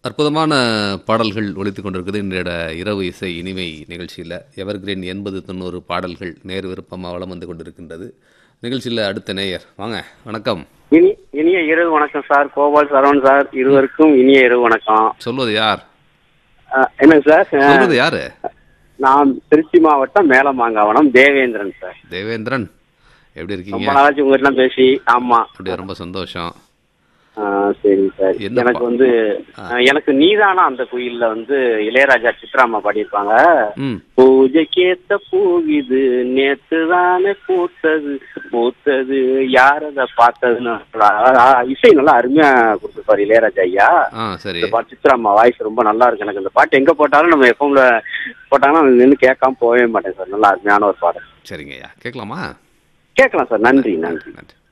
அற்புதமான பாடல்கள் ஒலித்துக் கொண்டிருக்குது இன்றைய இரவு இசை இனிமை நிகழ்ச்சியில் எவர்கிரீன் எண்பது தொண்ணூறு பாடல்கள் நேர் விருப்பமாக வளம் வந்து கொண்டிருக்கின்றது நிகழ்ச்சியில் அடுத்த நேயர் வாங்க வணக்கம் இனி இனிய இரவு வணக்கம் சார் கோபால் சரவணன் சார் இருவருக்கும் இனிய இரவு வணக்கம் சொல்வது யார் அஹ், என்னங்க சார் அஹ், சொல்வது யாரு நான் திருச்சி மாவட்டம் மேலமாங்காவனம் தேவேந்திரன் சார் தேவேந்திரன் எப்படி இருக்கீங்க ரொம்ப நாளாச்சு உங்ககிட்ட பேசி ஆமா அப்படியே ரொம்ப சந்தோஷம் அஹ், சரிங்க சார் என்ன எனக்கு பா- வந்து அஹ், எனக்கு நீதானா அந்த குயில்ல வந்து இளையராஜா சித்ராமா பாடியிருப்பாங்க ம் பூஜைக்கேத்த பூவிது நேத்து தானே பூத்தது பூத்தது யாரத பார்த்ததுன்னு அஹ், இசை நல்லா அருமையா கொடுத்துருப்பாரு இளையராஜா ஐயா ஆ சரி இந்த பாட்டு சித்ராம்மா வாய்ஸ் ரொம்ப நல்லா இருக்கு எனக்கு இந்த பாட்டு எங்க போட்டாலும் நம்ம எஃப்எம்ல போட்டாங்கன்னா நின்று கேட்காம போகவே மாட்டேன் சார் நல்லா அருமையான ஒரு பாடல் சரிங்க ஐயா கேட்கலாமா கேட்கலாம் சார் நன்றி நன்றி நன்றி